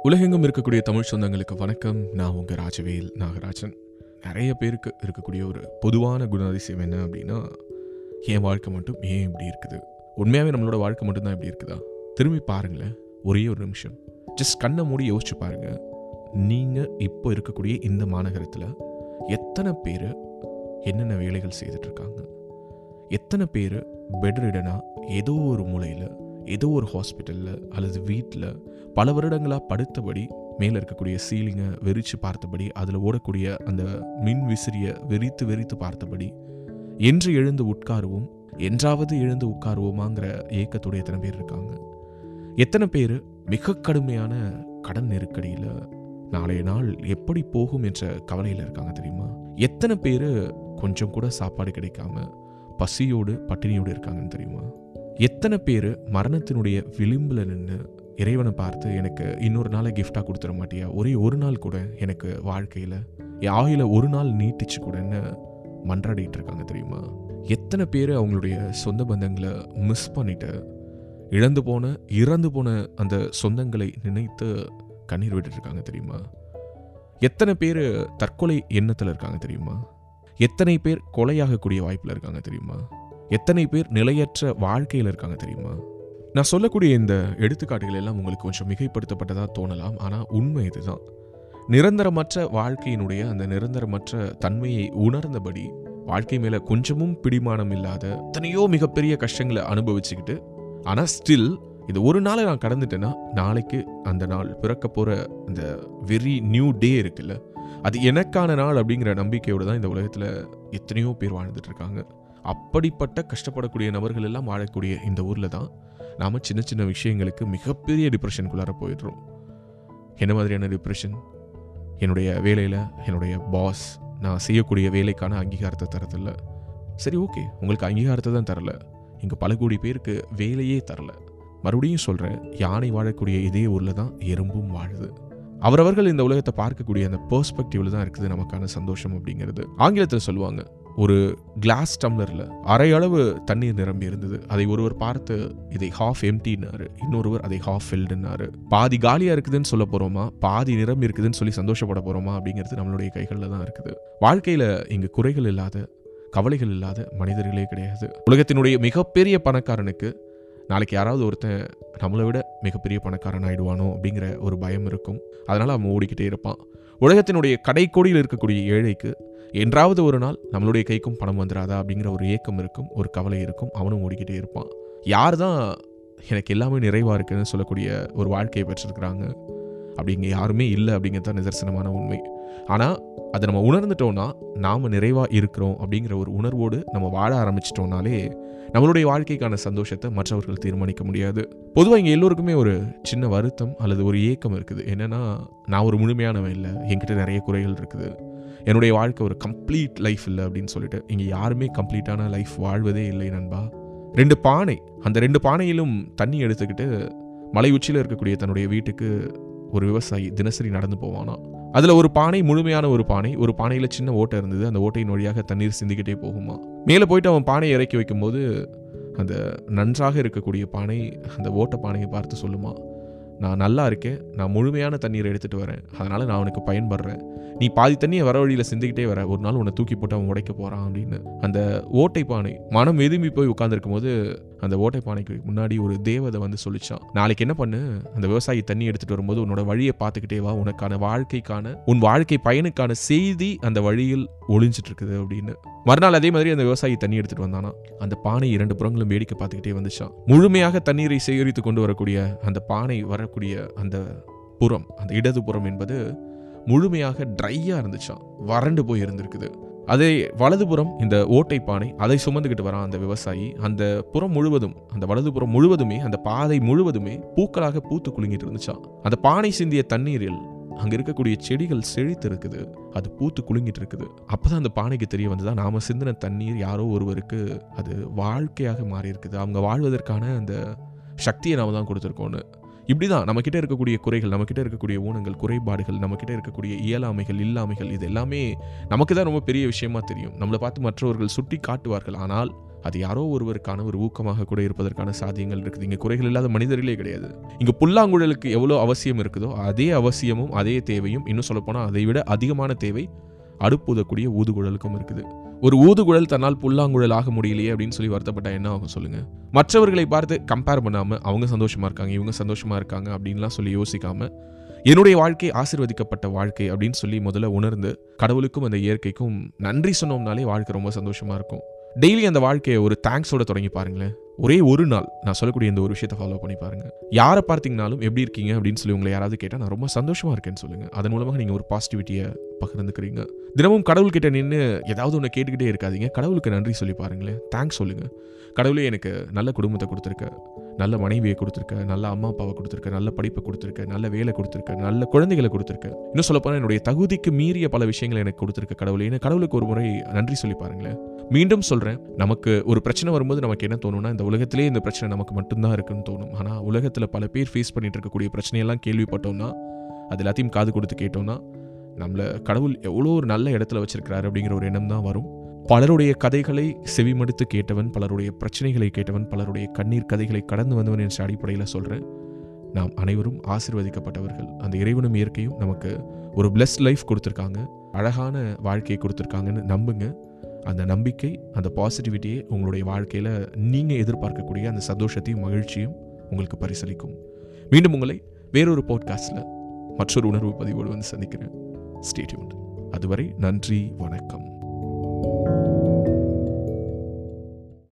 உலகெங்கும் இருக்கக்கூடிய தமிழ் சொந்தங்களுக்கு வணக்கம் நான் உங்க ராஜவேல் நாகராஜன் நிறைய பேருக்கு இருக்கக்கூடிய ஒரு பொதுவான குணாதிசயம் என்ன அப்படின்னா என் வாழ்க்கை மட்டும் ஏன் இப்படி இருக்குது உண்மையாகவே நம்மளோட வாழ்க்கை மட்டும்தான் இப்படி இருக்குதா திரும்பி பாருங்களேன் ஒரே ஒரு நிமிஷம் ஜஸ்ட் கண்ணை மூடி யோசிச்சு பாருங்க நீங்க இப்போ இருக்கக்கூடிய இந்த மாநகரத்தில் எத்தனை பேர் என்னென்ன வேலைகள் செய்துட்டு இருக்காங்க எத்தனை பேர் பெட் ரிடனா ஏதோ ஒரு மூலையில் ஏதோ ஒரு ஹாஸ்பிட்டலில் அல்லது வீட்டில் பல வருடங்களாக படுத்தபடி மேலே இருக்கக்கூடிய சீலிங்கை வெறிச்சு பார்த்தபடி அதில் ஓடக்கூடிய அந்த மின் விசிறியை வெறித்து வெறித்து பார்த்தபடி என்று எழுந்து உட்காருவோம் என்றாவது எழுந்து உட்காருவோமாங்கிற ஏக்கத்துடைய எத்தனை பேர் இருக்காங்க எத்தனை பேர் மிக கடுமையான கடன் நெருக்கடியில் நாளைய நாள் எப்படி போகும் என்ற கவலையில் இருக்காங்க தெரியுமா எத்தனை பேர் கொஞ்சம் கூட சாப்பாடு கிடைக்காம பசியோடு பட்டினியோடு இருக்காங்கன்னு தெரியுமா எத்தனை பேர் மரணத்தினுடைய விளிம்பில் நின்று இறைவனை பார்த்து எனக்கு இன்னொரு நாளை கிஃப்டாக கொடுத்துட மாட்டியா ஒரே ஒரு நாள் கூட எனக்கு வாழ்க்கையில் என் ஆயுள ஒரு நாள் நீட்டிச்சு கூடன்னு மன்றாடிட்டு இருக்காங்க தெரியுமா எத்தனை பேர் அவங்களுடைய சொந்த பந்தங்களை மிஸ் பண்ணிட்டு இழந்து போன இறந்து போன அந்த சொந்தங்களை நினைத்து கண்ணீர் விட்டுட்டு இருக்காங்க தெரியுமா எத்தனை பேர் தற்கொலை எண்ணத்தில் இருக்காங்க தெரியுமா எத்தனை பேர் கொலையாகக்கூடிய வாய்ப்பில் இருக்காங்க தெரியுமா எத்தனை பேர் நிலையற்ற வாழ்க்கையில் இருக்காங்க தெரியுமா நான் சொல்லக்கூடிய இந்த எடுத்துக்காட்டுகள் எல்லாம் உங்களுக்கு கொஞ்சம் மிகைப்படுத்தப்பட்டதா தோணலாம் ஆனால் உண்மை இதுதான் நிரந்தரமற்ற வாழ்க்கையினுடைய அந்த நிரந்தரமற்ற தன்மையை உணர்ந்தபடி வாழ்க்கை மேல கொஞ்சமும் பிடிமானம் இல்லாத எத்தனையோ மிகப்பெரிய கஷ்டங்களை அனுபவிச்சுக்கிட்டு ஆனா ஸ்டில் இது ஒரு நாளை நான் கடந்துட்டேன்னா நாளைக்கு அந்த நாள் பிறக்க போற அந்த வெரி நியூ டே இருக்குல்ல அது எனக்கான நாள் அப்படிங்கிற நம்பிக்கையோடு தான் இந்த உலகத்துல எத்தனையோ பேர் வாழ்ந்துட்டு இருக்காங்க அப்படிப்பட்ட கஷ்டப்படக்கூடிய நபர்கள் எல்லாம் வாழக்கூடிய இந்த ஊர்ல தான் நாம சின்ன சின்ன விஷயங்களுக்கு மிகப்பெரிய டிப்ரெஷனுக்குள்ளார போயிடுறோம் என்ன மாதிரியான டிப்ரெஷன் என்னுடைய வேலையில் என்னுடைய பாஸ் நான் செய்யக்கூடிய வேலைக்கான அங்கீகாரத்தை தரதில்ல சரி ஓகே உங்களுக்கு அங்கீகாரத்தை தான் தரல இங்கே பல கோடி பேருக்கு வேலையே தரல மறுபடியும் சொல்கிறேன் யானை வாழக்கூடிய இதே ஊரில் தான் எறும்பும் வாழுது அவரவர்கள் இந்த உலகத்தை பார்க்கக்கூடிய அந்த பெர்ஸ்பெக்டிவ்ல தான் இருக்குது நமக்கான சந்தோஷம் அப்படிங்கிறது ஆங்கிலத்தில் சொல்லுவாங்க ஒரு கிளாஸ் டம்ளரில் அரை அளவு தண்ணீர் நிரம்பி இருந்தது அதை ஒருவர் பார்த்து இதை ஹாஃப் எம்டினாரு இன்னொருவர் அதை ஹாஃப் ஃபில்டுனாரு பாதி காலியாக இருக்குதுன்னு சொல்ல போகிறோமா பாதி நிரம்பி இருக்குதுன்னு சொல்லி சந்தோஷப்பட போகிறோமா அப்படிங்கிறது நம்மளுடைய கைகளில் தான் இருக்குது வாழ்க்கையில் இங்கு குறைகள் இல்லாத கவலைகள் இல்லாத மனிதர்களே கிடையாது உலகத்தினுடைய மிகப்பெரிய பணக்காரனுக்கு நாளைக்கு யாராவது ஒருத்தன் நம்மளை விட மிகப்பெரிய பணக்காரன் ஆயிடுவானோ அப்படிங்கிற ஒரு பயம் இருக்கும் அதனால் அவன் ஓடிக்கிட்டே இருப்பான் உலகத்தினுடைய கடைக்கோடியில் இருக்கக்கூடிய ஏழைக்கு என்றாவது ஒரு நாள் நம்மளுடைய கைக்கும் பணம் வந்துடாதா அப்படிங்கிற ஒரு ஏக்கம் இருக்கும் ஒரு கவலை இருக்கும் அவனும் ஓடிக்கிட்டே இருப்பான் யார் தான் எனக்கு எல்லாமே நிறைவாக இருக்குன்னு சொல்லக்கூடிய ஒரு வாழ்க்கையை பெற்றிருக்கிறாங்க அப்படிங்க யாருமே இல்லை அப்படிங்கிறது தான் நிதர்சனமான உண்மை ஆனால் அதை நம்ம உணர்ந்துட்டோம்னா நாம் நிறைவாக இருக்கிறோம் அப்படிங்கிற ஒரு உணர்வோடு நம்ம வாழ ஆரம்பிச்சிட்டோம்னாலே நம்மளுடைய வாழ்க்கைக்கான சந்தோஷத்தை மற்றவர்கள் தீர்மானிக்க முடியாது பொதுவாக இங்கே எல்லோருக்குமே ஒரு சின்ன வருத்தம் அல்லது ஒரு ஏக்கம் இருக்குது என்னென்னா நான் ஒரு முழுமையானவன் இல்லை என்கிட்ட நிறைய குறைகள் இருக்குது என்னுடைய வாழ்க்கை ஒரு கம்ப்ளீட் லைஃப் இல்லை அப்படின்னு சொல்லிட்டு இங்கே யாருமே கம்ப்ளீட்டான லைஃப் வாழ்வதே இல்லை நண்பா ரெண்டு பானை அந்த ரெண்டு பானையிலும் தண்ணி எடுத்துக்கிட்டு மலை உச்சியில் இருக்கக்கூடிய தன்னுடைய வீட்டுக்கு ஒரு விவசாயி தினசரி நடந்து போவானா அதில் ஒரு பானை முழுமையான ஒரு பானை ஒரு பானையில் சின்ன ஓட்டை இருந்தது அந்த ஓட்டையின் வழியாக தண்ணீர் சிந்திக்கிட்டே போகுமா மேலே போயிட்டு அவன் பானையை இறக்கி வைக்கும்போது அந்த நன்றாக இருக்கக்கூடிய பானை அந்த ஓட்ட பானையை பார்த்து சொல்லுமா நான் நல்லா இருக்கேன் நான் முழுமையான தண்ணீரை எடுத்துகிட்டு வரேன் அதனால் நான் அவனுக்கு பயன்படுறேன் நீ பாதி தண்ணியை வர வழியில் சிந்திக்கிட்டே வர ஒரு நாள் உன்னை தூக்கி போட்டு அவன் உடைக்க போகிறான் அப்படின்னு அந்த ஓட்டை பானை மனம் எதுமி போய் உட்காந்துருக்கும் போது அந்த ஓட்டை பானைக்கு முன்னாடி ஒரு தேவதை வந்து சொல்லிச்சான் நாளைக்கு என்ன பண்ணு அந்த விவசாயி தண்ணி எடுத்துகிட்டு வரும்போது உன்னோட வழியை பார்த்துக்கிட்டே வா உனக்கான வாழ்க்கைக்கான உன் வாழ்க்கை பயனுக்கான செய்தி அந்த வழியில் ஒளிஞ்சிட்டு இருக்குது அப்படின்னு மறுநாள் அதே மாதிரி அந்த விவசாயி தண்ணி எடுத்துட்டு வந்தானா அந்த பானை இரண்டு புறங்களும் வேடிக்கை பார்த்துக்கிட்டே வந்துச்சான் முழுமையாக தண்ணீரை சேகரித்து கொண்டு வரக்கூடிய அந்த பானை வரக்கூடிய அந்த புறம் அந்த இடது புறம் என்பது முழுமையாக ட்ரையாக இருந்துச்சான் வறண்டு போய் இருந்திருக்குது அதே வலதுபுறம் இந்த ஓட்டை பானை அதை சுமந்துக்கிட்டு வரான் அந்த விவசாயி அந்த புறம் முழுவதும் அந்த வலதுபுறம் முழுவதுமே அந்த பாதை முழுவதுமே பூக்களாக பூத்து குலுங்கிட்டு இருந்துச்சான் அந்த பானை சிந்திய தண்ணீரில் அங்க இருக்கக்கூடிய செடிகள் செழித்து இருக்குது அது பூத்து குலுங்கிட்டு இருக்குது அப்பதான் அந்த பானைக்கு தெரிய வந்ததா நாம சிந்தின தண்ணீர் யாரோ ஒருவருக்கு அது வாழ்க்கையாக மாறி இருக்குது அவங்க வாழ்வதற்கான அந்த சக்தியை நாம தான் கொடுத்துருக்கோன்னு இப்படிதான் நம்ம கிட்ட இருக்கக்கூடிய குறைகள் நம்ம கிட்ட இருக்கக்கூடிய ஊனங்கள் குறைபாடுகள் நம்ம கிட்ட இருக்கக்கூடிய இயலாமைகள் இல்லாமைகள் இது எல்லாமே நமக்கு தான் ரொம்ப பெரிய விஷயமா தெரியும் நம்மளை பார்த்து மற்றவர்கள் சுட்டி காட்டுவார்கள் ஆனால் அது யாரோ ஒருவருக்கான ஒரு ஊக்கமாக கூட இருப்பதற்கான சாத்தியங்கள் இருக்குது இங்கே குறைகள் இல்லாத மனிதர்களே கிடையாது இங்கே புல்லாங்குழலுக்கு எவ்வளோ அவசியம் இருக்குதோ அதே அவசியமும் அதே தேவையும் இன்னும் சொல்லப்போனால் அதை விட அதிகமான தேவை அடுப்புதக்கூடிய ஊதுகுழலுக்கும் இருக்குது ஒரு ஊதுகுழல் தன்னால் புல்லாங்குழல் ஆக முடியலையே அப்படின்னு சொல்லி வருத்தப்பட்டா என்ன ஆகும் சொல்லுங்க மற்றவர்களை பார்த்து கம்பேர் பண்ணாம அவங்க சந்தோஷமா இருக்காங்க இவங்க சந்தோஷமா இருக்காங்க அப்படின்லாம் சொல்லி யோசிக்காம என்னுடைய வாழ்க்கை ஆசீர்வதிக்கப்பட்ட வாழ்க்கை அப்படின்னு சொல்லி முதல்ல உணர்ந்து கடவுளுக்கும் அந்த இயற்கைக்கும் நன்றி சொன்னோம்னாலே வாழ்க்கை ரொம்ப சந்தோஷமா இருக்கும் டெய்லி அந்த வாழ்க்கையை ஒரு தேங்க்ஸோட தொடங்கி பாருங்களேன் ஒரே ஒரு நாள் நான் சொல்லக்கூடிய இந்த ஒரு விஷயத்தை ஃபாலோ பண்ணி பாருங்க யாரை பார்த்தீங்கனாலும் எப்படி இருக்கீங்க அப்படின்னு சொல்லி உங்களை யாராவது கேட்டால் நான் ரொம்ப சந்தோஷமா இருக்கேன்னு சொல்லுங்க அதன் மூலமாக நீங்கள் ஒரு பாசிட்டிவிட்டியை பகிர்ந்துக்கிறீங்க தினமும் கடவுள்கிட்ட நின்று ஏதாவது ஒன்று கேட்டுக்கிட்டே இருக்காதீங்க கடவுளுக்கு நன்றி சொல்லி பாருங்களேன் தேங்க்ஸ் சொல்லுங்க கடவுளே எனக்கு நல்ல குடும்பத்தை கொடுத்துருக்க நல்ல மனைவியை கொடுத்துருக்க நல்ல அம்மா அப்பாவை கொடுத்துருக்க நல்ல படிப்பை கொடுத்துருக்க நல்ல வேலை கொடுத்துருக்க நல்ல குழந்தைகளை கொடுத்துருக்க இன்னும் சொல்லப்போனால் என்னுடைய தகுதிக்கு மீறிய பல விஷயங்களை எனக்கு கொடுத்துருக்க கடவுளே ஏன்னா கடவுளுக்கு ஒரு முறை நன்றி சொல்லி பாருங்களேன் மீண்டும் சொல்கிறேன் நமக்கு ஒரு பிரச்சனை வரும்போது நமக்கு என்ன தோணும்னா இந்த உலகத்திலே இந்த பிரச்சனை நமக்கு மட்டும்தான் இருக்குன்னு தோணும் ஆனால் உலகத்தில் பல பேர் ஃபேஸ் பண்ணிட்டு இருக்கக்கூடிய பிரச்சனையெல்லாம் கேள்விப்பட்டோம்னா அது எல்லாத்தையும் காது கொடுத்து கேட்டோம்னா நம்மளை கடவுள் எவ்வளோ ஒரு நல்ல இடத்துல வச்சிருக்கிறாரு அப்படிங்கிற ஒரு எண்ணம் தான் வரும் பலருடைய கதைகளை செவிமடுத்து கேட்டவன் பலருடைய பிரச்சனைகளை கேட்டவன் பலருடைய கண்ணீர் கதைகளை கடந்து வந்தவன் என்ற அடிப்படையில் சொல்கிறேன் நாம் அனைவரும் ஆசிர்வதிக்கப்பட்டவர்கள் அந்த இறைவனும் இயற்கையும் நமக்கு ஒரு பிளஸ் லைஃப் கொடுத்துருக்காங்க அழகான வாழ்க்கையை கொடுத்துருக்காங்கன்னு நம்புங்க அந்த நம்பிக்கை அந்த பாசிட்டிவிட்டியை உங்களுடைய வாழ்க்கையில் நீங்கள் எதிர்பார்க்கக்கூடிய அந்த சந்தோஷத்தையும் மகிழ்ச்சியும் உங்களுக்கு பரிசளிக்கும் மீண்டும் உங்களை வேறொரு பாட்காஸ்டில் மற்றொரு உணர்வு பதிவோடு வந்து சந்திக்கிறேன் ஸ்டேட்யூன் அதுவரை நன்றி வணக்கம்